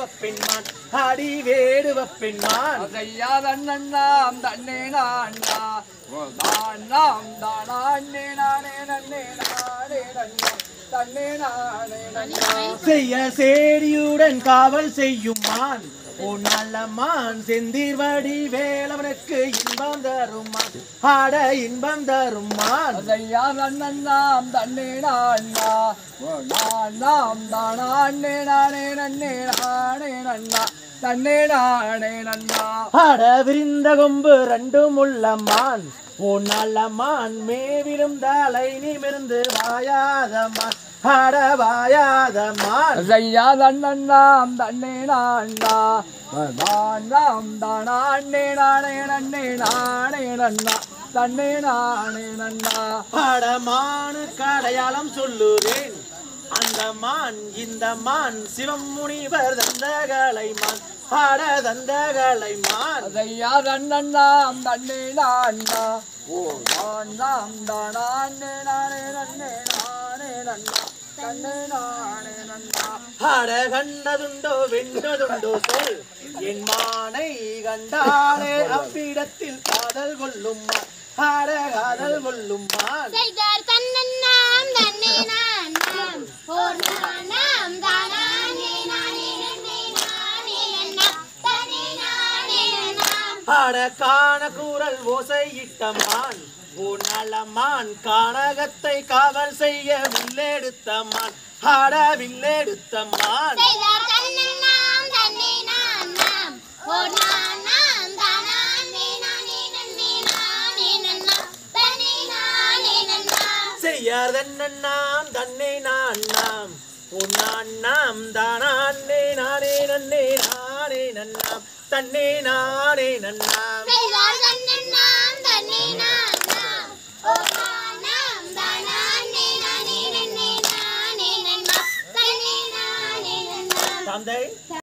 வேடுவ பெண்மான் அடி வேடுவ பெண்மான் அதையா தன்னண்ணாம் தன்னே நான்னா ஓ தானாம் தானாண்ணே நானே நன்னே நானே நன்னா தன்னே நானே நன்னா செய்ய சேடியுடன் காவல் செய்யும் மான் ஓ நல்ல மான் செந்திர்வடி வேலவனுக்கு இன்பம் தருமான் ஆட இன்பம் தருமான் அதையா தன்னண்ணாம் தன்னே நான்னா ஓ நானாம் தானாண்ணே நானே நன்னே நானே நன்னா தன்னே நானே நன்னா ஆட விரிந்த கொம்பு ரெண்டும் உள்ள மான் ஓ நல்ல மான் மேவிலும் தலை நிமிர்ந்து வாயாத மான் ஆட வாயாத மான் அதையா தன்னண்ணாம் தன்னே நான்னா ஓ தானாம் தானாண்ணே நானே நன்னே நானே நன்னா தன்னே நானே நன்னா ஆடமானு கடையாளம் சொல்லுவேன் அந்த மான் இந்த மான் சிவம் முனிவர் தந்தகளை மான் ஆட தந்தகளை மான் அதையா தன்னண்ணாம் தன்னே நான்னா ஓ தானாம் தானாண்ணே நானே நன்னே நானே நன்னா தன்னே நானே நன்னா ஆட கண்டதுண்டோ வென்றதுண்டோ சொல் என் மானை கண்டாலே அவ்விடத்தில் காதல் கொள்ளும் மான் ஆட காதல் கொள்ளும் மான் செய்தார் தன்னன்னாம் தன்னே நானாம் ஓர் நானாம் தானானே நானே நன்னே நானே நன்னா தன்னே நானே நன்னாம் ஆட காண கூறல் ஓசையிட்ட மான் ஓ நலமான் கானகத்தை காவல் செய்ய வில்லெடுத்த மான் ஆட வில்லெடுத்த மான் செய்தார் தன்னன்னாம் தன்னே நானாம் ஓர் நானாம் தானானே நானே நன்னே நானே நன்னா தன்னே நானே நன்னாம் செய்யாதன்னாம் தன்னை நான் நாம் ஓ நான் நாம் தானே நானே நன்னே நானே நன்னாம் தன்னே நானே நன்னாம் செய்தார் தன்னன்னாம் தன்னே நானாம் ஓர் நானாம் தானானே நானே நன்னே நானே நன்னா தன்னே நானே நன்னாம் தந்தை